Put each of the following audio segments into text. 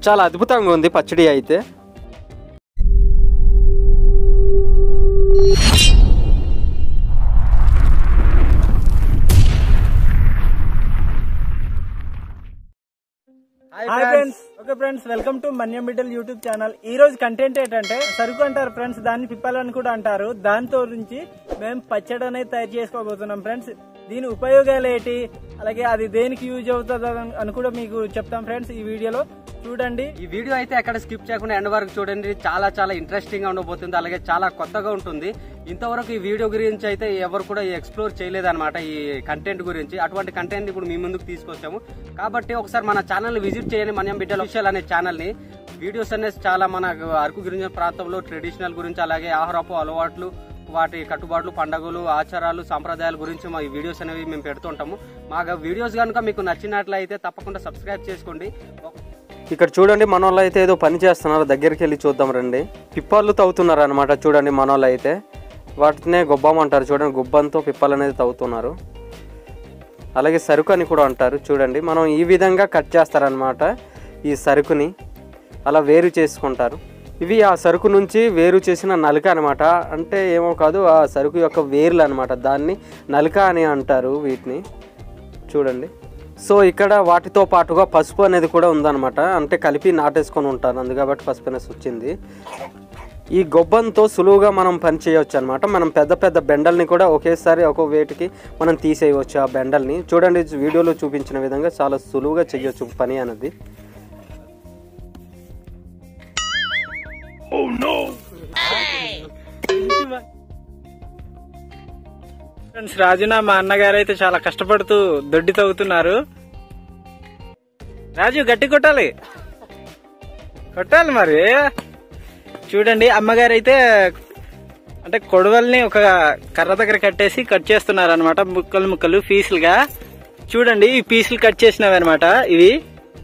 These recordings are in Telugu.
చాలా అద్భుతంగా ఉంది పచ్చడి అయితే hi friends okay friends welcome to Manyam Biddal YouTube channel ఈ రోజు కంటెంట్ ఏంటంటే సరుకు అంటారు ఫ్రెండ్స్ దాన్ని పిప్పాలని కూడా అంటారు దాంతో నుంచి మేము పచ్చడి అనేది తయారు చేసుకోబోతున్నాం ఫ్రెండ్స్ దీని ఉపయోగాలు ఏంటి అలాగే అది దేనికి యూజ్ అవుతుంది అని- అని కూడా మీకు చెప్తాం ఫ్రెండ్స్ ఈ వీడియోలో చూడండి ఈ వీడియో అయితే ఎక్కడ స్కిప్ చేయకుండా ఎండ్ వరకు చూడండి చాలా చాలా ఇంట్రెస్టింగ్ గా ఉండబోతుంది అలాగే చాలా కొత్తగా ఉంటుంది ఇంతవరకు ఈ వీడియో గురించి అయితే ఎవరు కూడా ఎక్స్ప్లోర్ చేయలేదన్నమాట ఈ కంటెంట్ గురించి అటువంటి కంటెంట్ ఇప్పుడు మీ ముందుకు తీసుకొచ్చాము కాబట్టి ఒకసారి మన ఛానల్ విజిట్ చేయండి మన్యం బిడ్డల విషయాలు అనే ఛానల్ ని వీడియోస్ అనేది చాలా మన అరకు గిరిజన ప్రాంతంలో ట్రెడిషనల్ గురించి అలాగే ఆహారపు అలవాట్లు వాటి కట్టుబాట్లు పండుగలు ఆచారాలు సాంప్రదాయాల గురించి మా ఈ వీడియోస్ అనేవి మేము పెడుతుంటాము మా వీడియోస్ కనుక మీకు నచ్చినట్లయితే తప్పకుండా సబ్స్క్రైబ్ చేసుకోండి ఇక్కడ చూడండి మన వాళ్ళు అయితే ఏదో పని చేస్తున్నారు దగ్గరికి వెళ్ళి చూద్దాం రండి పిప్పర్లు తవ్వుతున్నారు అనమాట చూడండి మన వాళ్ళు అయితే వాటినే గొబ్బం అంటారు చూడండి గుబ్బంతో పిప్పలు అనేది తవ్వుతున్నారు అలాగే సరుకు అని కూడా అంటారు చూడండి మనం ఈ విధంగా కట్ చేస్తారనమాట ఈ సరుకుని అలా వేరు చేసుకుంటారు ఇవి ఆ సరుకు నుంచి వేరు చేసిన నలుక అనమాట అంటే ఏమో కాదు ఆ సరుకు యొక్క వేర్లు అనమాట దాన్ని నలుక అని అంటారు వీటిని చూడండి సో ఇక్కడ వాటితో పాటుగా పసుపు అనేది కూడా ఉందన్నమాట అంటే కలిపి నాటేసుకొని ఉంటారు అందు కాబట్టి పసుపు అనేసి వచ్చింది ఈ గొబ్బంతో సులువుగా మనం పని చేయవచ్చు అనమాట మనం పెద్ద పెద్ద బెండల్ని కూడా ఒకేసారి ఒక వేటికి మనం తీసేయవచ్చు ఆ బెండల్ని చూడండి వీడియోలో చూపించిన విధంగా చాలా సులువుగా చేయొచ్చు పని అనేది ఫ్రెండ్స్ రాజున మా అన్నగారు అయితే చాలా కష్టపడుతూ దొడ్డి తవ్వుతున్నారు రాజు గట్టి కొట్టాలి కొట్టాలి మరి చూడండి అమ్మగారు అయితే అంటే కొడవల్ని ఒక కర్ర దగ్గర కట్టేసి కట్ చేస్తున్నారు అనమాట ముక్కలు ముక్కలు పీసులుగా చూడండి ఈ పీసులు కట్ చేసినవి అనమాట ఇవి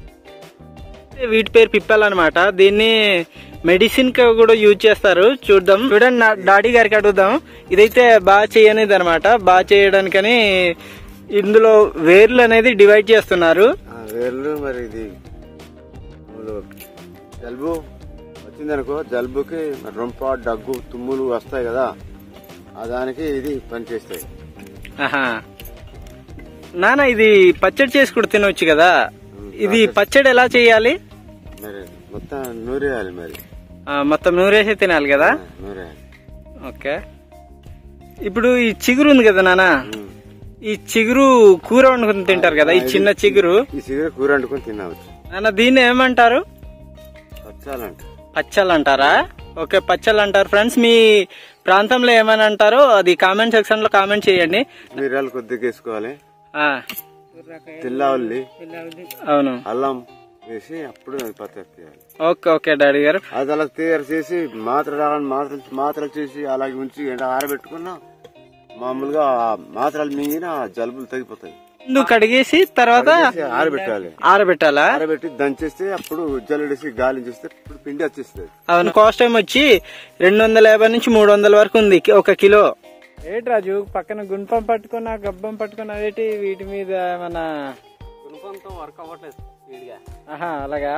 వీటి పేరు పిప్పల్ అనమాట దీన్ని మెడిసిన్ కి కూడా యూజ్ చేస్తారు చూద్దాం చూడండి నా డాడీ గారికి అడుగుదాం ఇదైతే బాగా చేయనిది అనమాట బాగా చేయడానికని ఇందులో వేర్లు అనేది డివైడ్ చేస్తున్నారు ఆ వేర్లు మరి ఇది మామూలు జలుబు వచ్చిందనుకో జలుబుకి మరి రొంప దగ్గు తుమ్ములు వస్తాయి కదా ఆ దానికి ఇది పనిచేస్తాయి ఆహా నాన్న ఇది పచ్చడి చేసి కూడా తినొచ్చు కదా ఇది పచ్చడి ఎలా చేయాలి మరి మొత్తం నూరేయాలి మరి ఆ, మొత్తం నూరేసి తినాలి కదా ఆ, నూరేయాలి ఓకే ఇప్పుడు ఈ చిగురు ఉంది కదా నాన్న ఉమ్. ఈ చిగురు కూర వండుకుని తింటారు కదా ఈ చిన్న చిగురు ఈ సిగరెట్ కూర వండుకొని తినవచ్చు నాన్న దీన్ని ఏమంటారు పచ్చాలంట పచ్చళ్ళు అంటారా ఓకే పచ్చళ్ళు అంటారు ఫ్రెండ్స్ మీ ప్రాంతంలో ఏమని అంటారో అది కామెంట్ సెక్షన్ లో కామెంట్ చేయండి మిరియాలు కొద్దిగా వేసుకోవాలి ఆ, తెల్ల ఉల్లి అవును అల్లం వేసి అప్పుడు అది పచ్చడి తీయాలి ఓకే ఓకే డాడీ గారు అది అలా తయారు చేసి మాత్రలు మాత్రలు మాత్రలు చేసి అలాగే ఉంచి ఎండ ఆరబెట్టుకున్నా మామూలుగా ఆ మాత్రలు మింగిన ఆ జలుబులు తగ్గిపోతాయి ముందు కడిగేసి తర్వాత చేసి ఆరబెట్టాలి ఆరబెట్టాలా ఆరబెట్టి దంచేస్తే అప్పుడు జల్లెడేసి గాలి చేస్తే ఇప్పుడు పిండి వచ్చేస్తుంది అవును కాస్ట్ టైం వచ్చి రెండు వందల యాభై నుంచి మూడు వందల వరకు ఉంది కి- ఒక కిలో ఏంటి రాజు పక్కన గుంపం పట్టుకున్న గబ్బం పట్టుకున్న అదేటి వీటి మీద మన గుణపంతో వర్క్ అవ్వట్లేదు స్పీడ్గా ఆహా అలాగా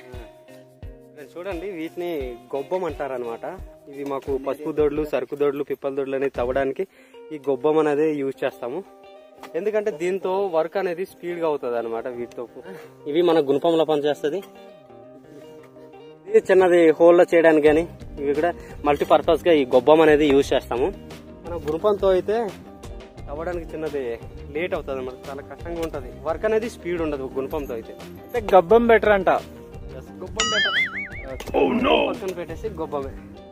ఇక్కడ చూడండి వీటిని గొబ్బం అంటారనమాట ఇవి మాకు పసుపు దొడ్లు సరుకు దొడ్లు పిప్పల దొడ్లు అనేది తవ్వడానికి ఈ గొబ్బం అనేది యూజ్ చేస్తాము ఎందుకంటే దీంతో వర్క్ అనేది స్పీడ్ గా అవుతుంది అనమాట వీటితో ఇవి మన గుణపంలో పనిచేస్తుంది ఇది చిన్నది హోల్లో చేయడానికి కానీ ఇవి కూడా మల్టీపర్పస్ గా ఈ గొబ్బం అనేది యూజ్ చేస్తాము మన గుణపంతో అయితే తవ్వడానికి చిన్నది లేట్ అవుతుంది అనమాట చాలా కష్టంగా ఉంటది వర్క్ అనేది స్పీడ్ ఉండదు గుణపంతో అయితే అంటే గబ్బం బెటర్ అంట Yes, గొబ్బం better. పక్కన పెట్టేసి గొబ్బమే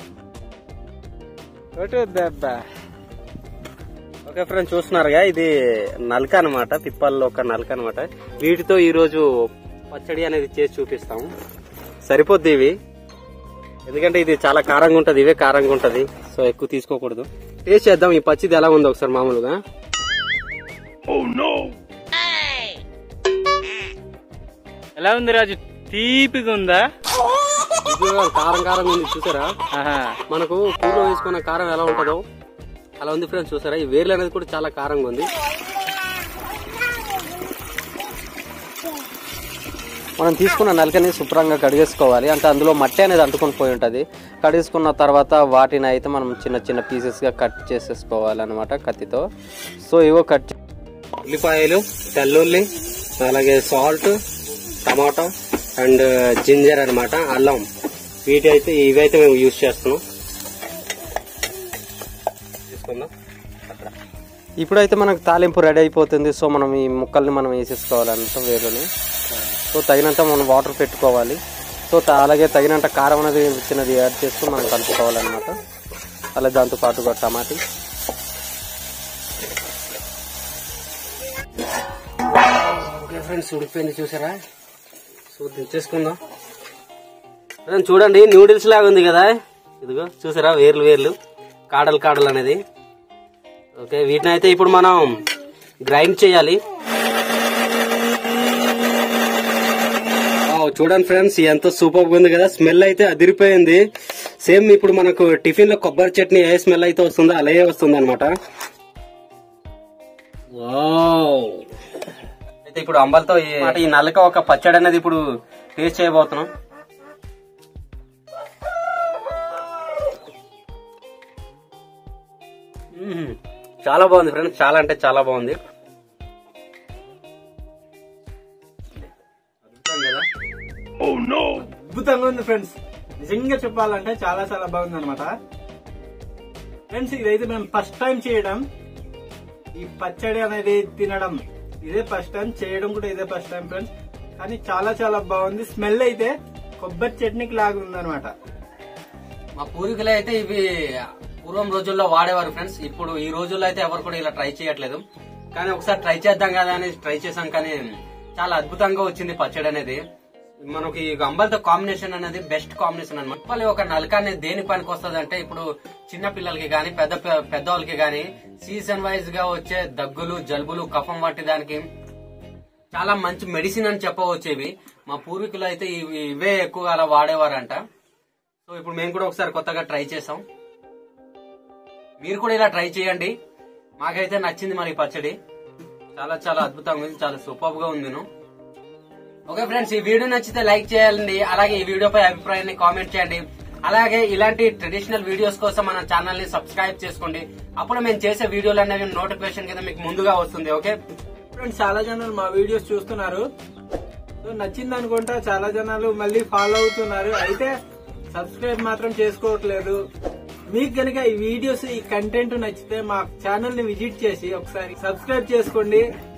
ఒకటి దెబ్బ ఓకే ఫ్రెండ్స్ చూస్తున్నారుగా ఇది నలక అనమాట పిప్పల్లో ఒక నలక అనమాట వీటితో ఈ రోజు పచ్చడి అనేది చేసి చూపిస్తాము సరిపోద్ది ఇవి ఎందుకంటే ఇది చాలా కారంగా ఉంటది ఇవే కారంగా ఉంటది సో ఎక్కువ తీసుకోకూడదు టేస్ట్ చేద్దాం ఈ పచ్చిది ఎలా ఉందో ఒకసారి మామూలుగా ఎలా ఉంది రాజు తీపిగా ఉందా ఇది కారం కారం ఉంది చూసారా ఆహా మనకు కూరలో వేసుకున్న కారం ఎలా ఉంటుందో అలా ఉంది ఫ్రెండ్స్ చూసారా ఈ వేర్లు అనేది కూడా చాలా కారంగా ఉంది మనం తీసుకున్న నలకని శుభ్రంగా కడిగేసుకోవాలి అంటే అందులో మట్టి అనేది అంటుకొని పోయి ఉంటుంది కడిగేసుకున్న తర్వాత వాటిని అయితే మనం చిన్న చిన్న పీసెస్గా కట్ చేసేసుకోవాలి అనమాట కత్తితో సో ఇవో కట్ చే- ఉల్లిపాయలు తెల్లుల్లి అలాగే సాల్ట్ టమాటా అండ్ జింజర్ అన్నమాట అల్లం వీటి అయితే ఇవైతే మేము యూజ్ చేస్తున్నాం తీసుకుందాం అక్కడ ఇప్పుడైతే మనకు తాలింపు రెడీ అయిపోతుంది సో మనం ఈ ముక్కల్ని మనం వేసేసుకోవాలంట వేరుని సో తగినంత మనం వాటర్ పెట్టుకోవాలి సో త- అలాగే తగినంత కారం అనేది చిన్నది యాడ్ చేస్తూ మనం కలుపుకోవాలన్నమాట అలాగే దాంతో పాటుగా టమాటీ ఓకే ఫ్రెండ్స్ ఉడికిపోయింది చూసారా సో దించేసుకుందాం ఫ్రెండ్స్ చూడండి నూడిల్స్ లాగా ఉంది కదా ఇదిగో చూసారా వేర్లు వేర్లు కాడలు కాడలు అనేది ఓకే వీటిని అయితే ఇప్పుడు మనం గ్రైండ్ చేయాలి వావ్, చూడండి ఫ్రెండ్స్ ఎంత సూపర్ గా ఉంది కదా స్మెల్ అయితే అదిరిపోయింది సేమ్ ఇప్పుడు మనకు టిఫిన్ లో కొబ్బరి చట్నీ ఏ స్మెల్ అయితే వస్తుందో అలాగే వస్తుంది అనమాట అయితే ఇప్పుడు అంబలతో ఈ ఈ నల్లక ఒక పచ్చడి అనేది ఇప్పుడు టేస్ట్ చేయబోతున్నాం మ్మ్. చాలా బాగుంది ఫ్రెండ్స్ చాలా అంటే చాలా బాగుంది అద్భుతం కదా అద్భుతంగా ఉంది ఫ్రెండ్స్ నిజంగా చెప్పాలంటే చాలా చాలా బాగుంది అనమాట ఫ్రెండ్స్ ఇదైతే మేము ఫస్ట్ టైం చేయడం ఈ పచ్చడి అనేది తినడం ఇదే ఫస్ట్ టైం చేయడం కూడా ఇదే ఫస్ట్ టైం ఫ్రెండ్స్ కానీ చాలా చాలా బాగుంది స్మెల్ అయితే కొబ్బరి చట్నీకి లాగా ఉందన్నమాట మా పూర్వీకులు అయితే ఇవి పూర్వం రోజుల్లో వాడేవారు ఫ్రెండ్స్ ఇప్పుడు ఈ రోజుల్లో అయితే ఎవరు కూడా ఇలా ట్రై చేయట్లేదు కానీ ఒకసారి ట్రై చేద్దాం కదా అని ట్రై చేసాం కానీ చాలా అద్భుతంగా వచ్చింది పచ్చడి అనేది మనకి ఈ అంబలతో కాంబినేషన్ అనేది బెస్ట్ కాంబినేషన్ అనమాట మళ్ళీ ఒక నలక అనేది దేని పనికి వస్తుంది అంటే ఇప్పుడు చిన్న పిల్లలకి గానీ పెద్ద పెద్దవాళ్ళకి గానీ సీజన్ వైజ్ గా వచ్చే దగ్గులు జలుబులు కఫం వంటి దానికి చాలా మంచి మెడిసిన్ అని చెప్పవచ్చు ఇవి మా పూర్వీకులు అయితే ఇవి- ఇవే ఎక్కువగా అలా వాడేవారంట సో ఇప్పుడు మేము కూడా ఒకసారి కొత్తగా ట్రై చేసాం మీరు కూడా ఇలా ట్రై చేయండి మాకైతే నచ్చింది మరి ఈ పచ్చడి చాలా చాలా అద్భుతంగా ఉంది చాలా సూపర్ గా ఉంది ఓకే ఫ్రెండ్స్ ఈ వీడియో నచ్చితే లైక్ చేయాలండి అలాగే ఈ వీడియోపై అభిప్రాయాన్ని కామెంట్ చేయండి అలాగే ఇలాంటి ట్రెడిషనల్ వీడియోస్ కోసం మన ఛానల్ ని సబ్స్క్రైబ్ చేసుకోండి అప్పుడు మేము చేసే వీడియోలు అనేవి నోటిఫికేషన్ కింద మీకు ముందుగా వస్తుంది ఓకే ఫ్రెండ్స్ చాలా జనాలు మా వీడియోస్ చూస్తున్నారు సో నచ్చింది అనుకుంటా చాలా జనాలు మళ్ళీ ఫాలో అవుతున్నారు అయితే సబ్స్క్రైబ్ మాత్రం చేసుకోవట్లేదు మీకు గనుక ఈ వీడియోస్ ఈ కంటెంట్ నచ్చితే మా ఛానల్ ని విజిట్ చేసి ఒకసారి సబ్స్క్రైబ్ చేసుకోండి